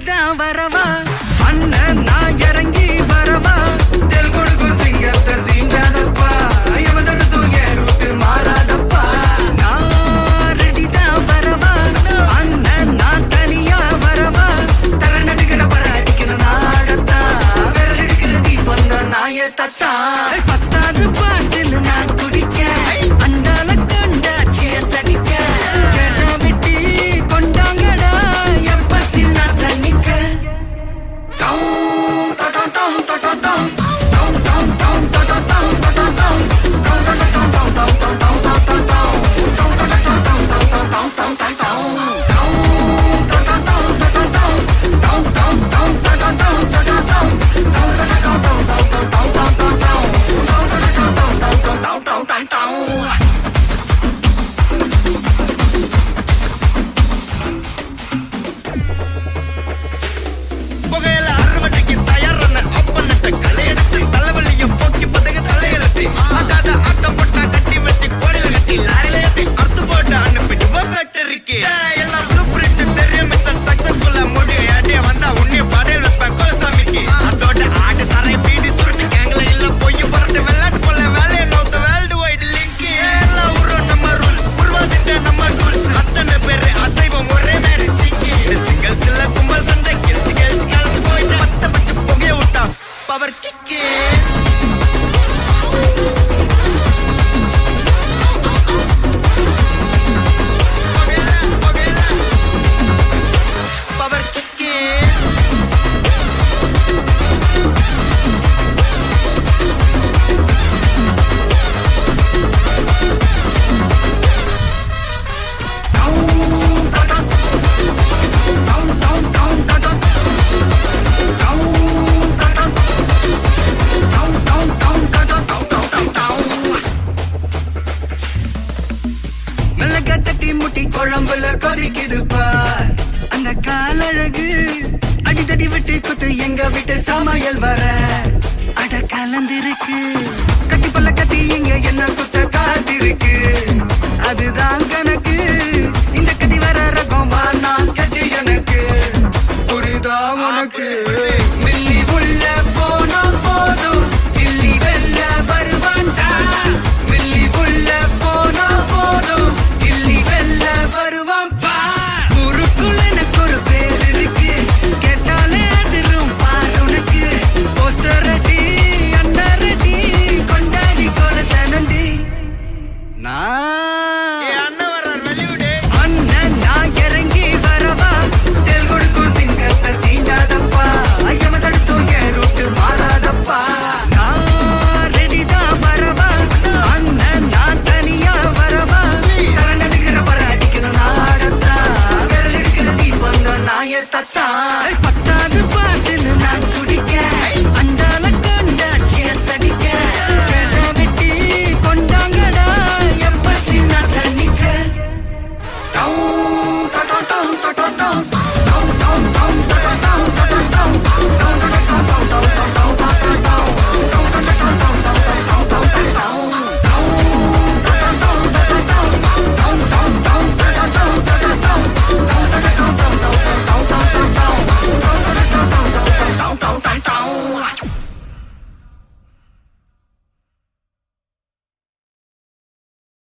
ரெடிதான் வரவா அண்ணன் நான் இறங்கி வரவா தெல் கொடுக்கும் சிங்கத்தை சீண்டாதப்பா எவன் தடுத்தும் என் ரூட்டு மாறாதப்பா நான் ரெடிதான் வரவா அண்ணன் நான் தனியா வரவா தர நடுக்கிற பர அடிக்கிற நாடத்தா விரல் எடுக்கிற தீபம் தான் நாய தத்தா பத்தாவது பாட்டில் நான் குடிக்க அண்டால கொண்டா சேஸ் அடிக்க கேட்டா வெட்டி கொண்டாங்கடா என் பசில் நான் தண்ணிக்க down down down down down down down down down down down down புகையில அறுவடைக்கு தயாரான அப்பனட்ட கலையெடுத்து தலைவலியும் போக்கி பதகு தலையெழுத்து ஆட்டாத ஆட்டம் போட்டா கட்டி வச்சு கோடியில கட்டி லாரில ஏத்தி அறுத்து போட்டு அனுப்பிட்டு ஃபேக்டரிக்கு எல்லாம் ப்ளூ பிரிண்ட் தெரியும் மிஷன் சக்சஸ்ஃபுல்லா முடியும் அடிய வந்தா உன்னைய பாடையில் வைப்பேன் கோலசாமிக்கு அதோட ஆடு சரை பீடி சுருட்டு கேங்கல இல்ல பொய் புரட்டு வெள்ளாட்டு போல வேலையை நோத்த வேர்ல்டு வைடு லிங்க் எல்லாம் உருவம் நம்ம ரூல்ஸ் உருவாதிட்ட நம்ம டூல்ஸ் அத்தனை பேரு அசைவம் ஒரே மாதிரி சிங்கி சிங்கிள் சில்ல கும்பல் சண்டை கிழிச்சு கிழிச்சு கழிச்சு போயிட்டு பத்த பச்சு புகைய விட்டா பவர் கிக்கு பவர் கிக்கு மிளகா தட்டி முட்டி குழம்புல கொதிக்குது பார் அந்த காலழகு அடித்தடி விட்டு குத்து எங்க விட்டு சமையல் வர அட கலந்திருக்கு கட்டி பல்ல கட்டி இங்க என்ன குத்த காத்திருக்கு அதுதான் கணக்கு இந்த கட்டி வர ரகம் வானா sketch எனக்கு புரிதா உனக்கு மில்லி உள்ள போனா போதும் இல்லி வெல்ல வருவான்டா மில்லி உள்ள போனா போதும் இல்லி வெல்ல வருவான் பா குறுக்குள்ள எனக்கு ஒரு பேர் இருக்கு கேட்டாலே அதிரும் பார் உனக்கு போஸ்டர் ரெடி அண்டர் ரெடி கொண்டாடி கொடுத்தனண்டி நான் ஏ அண்ணன் வர்றார் வெளியூடு அண்ணன் நான் இறங்கி வரவா தெல் கொடுக்கும் சிங்கத்தை சீண்டாதப்பா ஐயம தடுத்தும் என் ரூட்டு மாறாதப்பா நான் ரெடிதான் வரவா அண்ணன் நான் தனியா வரவா தர நடுக்கிற பர அடிக்கிற நாடத்தா விரல் எடுக்கிற தீபம் தான் நாய தத்தா பத்தாவது பாட்டில் நான் குடிக்க அண்டால கொண்டா சேஸ் அடிக்க கேட்டா வெட்டி கொண்டாங்கடா என் பசி நான் தண்ணிக்க Down, down, down, down, down, down.